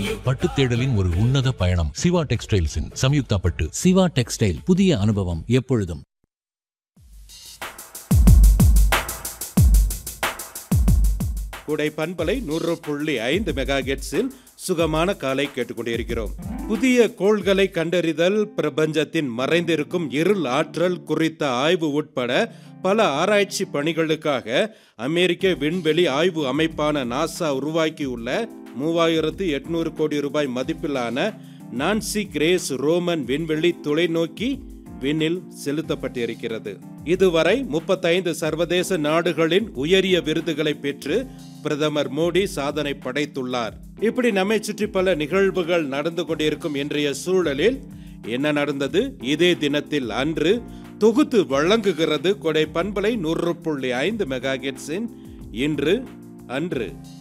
பட்டு தேடலின் ஒரு உன்னத பயணம் சிவா டெக்ஸ்டைல்ஸின் சம்யுக்தா பட்டு சிவா டெக்ஸ்டைல் புதிய அனுபவம் எப்பொழுதும் குடை பண்பலை நூறு புள்ளி ஐந்து மெகா சுகமான காலை கேட்டுக்கொண்டிருக்கிறோம் புதிய கோள்களை கண்டறிதல் பிரபஞ்சத்தின் மறைந்திருக்கும் இருள் ஆற்றல் குறித்த ஆய்வு உட்பட பல ஆராய்ச்சி பணிகளுக்காக அமெரிக்க விண்வெளி ஆய்வு அமைப்பான நாசா உருவாக்கியுள்ள மூவாயிரத்து எட்நூறு கோடி ரூபாய் மதிப்பிலான நான்சி கிரேஸ் ரோமன் விண்வெளி தொலைநோக்கி விண்ணில் செலுத்தப்பட்டிருக்கிறது இதுவரை முப்பத்தைந்து சர்வதேச நாடுகளின் உயரிய விருதுகளை பெற்று பிரதமர் மோடி சாதனை படைத்துள்ளார் இப்படி நம்மை சுற்றி பல நிகழ்வுகள் நடந்து கொண்டிருக்கும் இன்றைய சூழலில் என்ன நடந்தது இதே தினத்தில் அன்று தொகுத்து வழங்குகிறது கொடை பண்பலை நூறு புள்ளி ஐந்து மெகா இன்று அன்று